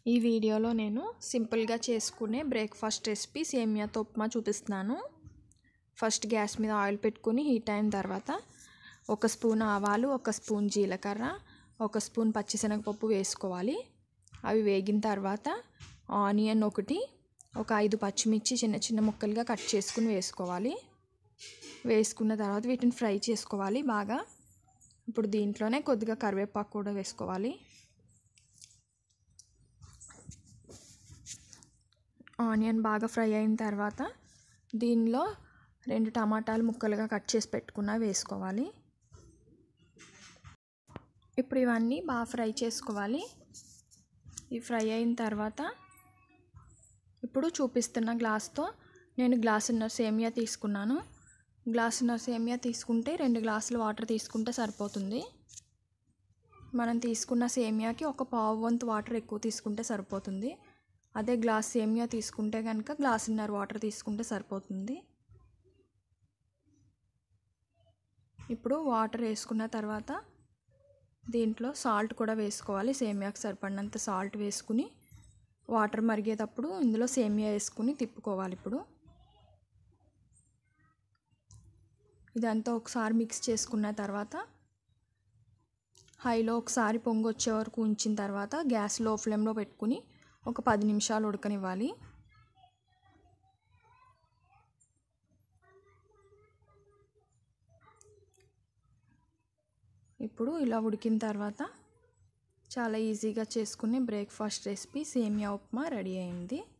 ఈ వీడియోలో నేను సింపుల్గా చేసుకునే బ్రేక్ఫాస్ట్ రెసిపీ సేమియాతో ఉప్మా చూపిస్తున్నాను ఫస్ట్ గ్యాస్ మీద ఆయిల్ పెట్టుకుని హీట్ అయిన తర్వాత ఒక స్పూన్ ఆవాలు ఒక స్పూన్ జీలకర్ర ఒక స్పూన్ పచ్చిశనగపప్పు వేసుకోవాలి అవి వేగిన తర్వాత ఆనియన్ ఒకటి ఒక ఐదు పచ్చిమిర్చి చిన్న చిన్న ముక్కలుగా కట్ చేసుకుని వేసుకోవాలి వేసుకున్న తర్వాత వీటిని ఫ్రై చేసుకోవాలి బాగా ఇప్పుడు దీంట్లోనే కొద్దిగా కరివేపాకు కూడా వేసుకోవాలి ఆనియన్ బాగా ఫ్రై అయిన తర్వాత దీనిలో రెండు టమాటాలు ముక్కలుగా కట్ చేసి పెట్టుకున్న వేసుకోవాలి ఇప్పుడు ఇవన్నీ బాగా ఫ్రై చేసుకోవాలి ఈ ఫ్రై అయిన తర్వాత ఇప్పుడు చూపిస్తున్న గ్లాస్తో నేను గ్లాసున్నర సేమియా తీసుకున్నాను గ్లాసున్నర సేమియా తీసుకుంటే రెండు గ్లాసులు వాటర్ తీసుకుంటే సరిపోతుంది మనం తీసుకున్న సేమియాకి ఒక పావు వంతు వాటర్ ఎక్కువ తీసుకుంటే సరిపోతుంది అదే గ్లాస్ సేమియా తీసుకుంటే కనుక గ్లాసున్నర వాటర్ తీసుకుంటే సరిపోతుంది ఇప్పుడు వాటర్ వేసుకున్న తర్వాత దీంట్లో సాల్ట్ కూడా వేసుకోవాలి సేమియాకి సరిపడినంత సాల్ట్ వేసుకుని వాటర్ మరిగేటప్పుడు ఇందులో సేమియా వేసుకుని తిప్పుకోవాలి ఇప్పుడు ఇదంతా ఒకసారి మిక్స్ చేసుకున్న తర్వాత హైలో ఒకసారి పొంగు వచ్చే వరకు ఉంచిన తర్వాత గ్యాస్ లో ఫ్లేమ్లో పెట్టుకుని ఒక పది నిమిషాలు ఉడకనివ్వాలి ఇప్పుడు ఇలా ఉడికిన తర్వాత చాలా ఈజీగా చేసుకునే బ్రేక్ఫాస్ట్ రెసిపీ సేమియా ఉప్మా రెడీ అయింది